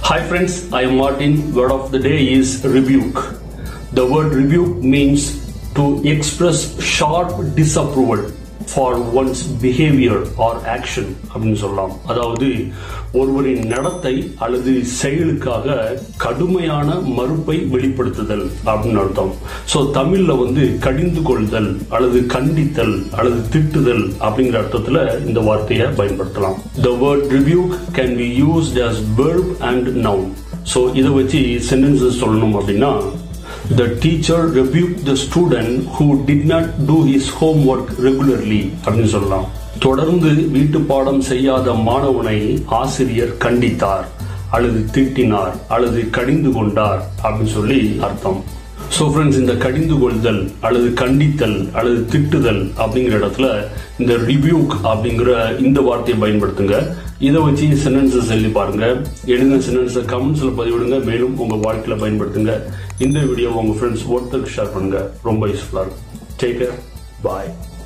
Hi friends, I am Martin. Word of the day is rebuke. The word rebuke means to express sharp disapproval for one's behavior or action அப்படின்னு சொல்லலாம் அதாவது ஒருவரின் நடத்தை அல்லது செயலுக்காக கடுமையான மறுப்பை வெளிப்படுத்துதல் அப்படின்னு அர்த்தம் ஸோ தமிழ்ல வந்து கடிந்து கொள்தல் அல்லது கண்டித்தல் அல்லது திட்டுதல் அப்படிங்கிற அர்த்தத்துல இந்த வார்த்தையை பயன்படுத்தலாம் the word review can be used as verb and noun so இதை வச்சு சென்டென்சஸ் சொல்லணும் அப்படின்னா The teacher rebuked the student who did not do his homework regularly அப்படின்னு சொல்லலாம் தொடர்ந்து வீட்டு பாடம் செய்யாத மாணவனை ஆசிரியர் கண்டித்தார் அல்லது திட்டினார் அல்லது கடிந்து கொண்டார் அப்படின்னு சொல்லி அர்த்தம் ஸோ ஃப்ரெண்ட்ஸ் இந்த கடிந்து கொள்தல் அல்லது கண்டித்தல் அல்லது திட்டுதல் அப்படிங்கிற இடத்துல இந்த ரிவ்யூக் அப்படிங்கிற இந்த வார்த்தையை பயன்படுத்துங்க இதை வச்சு சென்டென்சஸ் எழுதி பாருங்க எழுதின சென்டென்ஸை கமெண்ட்ஸ்ல பதிவிடுங்க மேலும் உங்க வாழ்க்கையில பயன்படுத்துங்க இந்த வீடியோ உங்க ஃப்ரெண்ட்ஸ் ஒருத்தருக்கு ஷேர் பண்ணுங்க ரொம்ப யூஸ்ஃபுல்லா இருக்கும் டேக் கேர் பாய்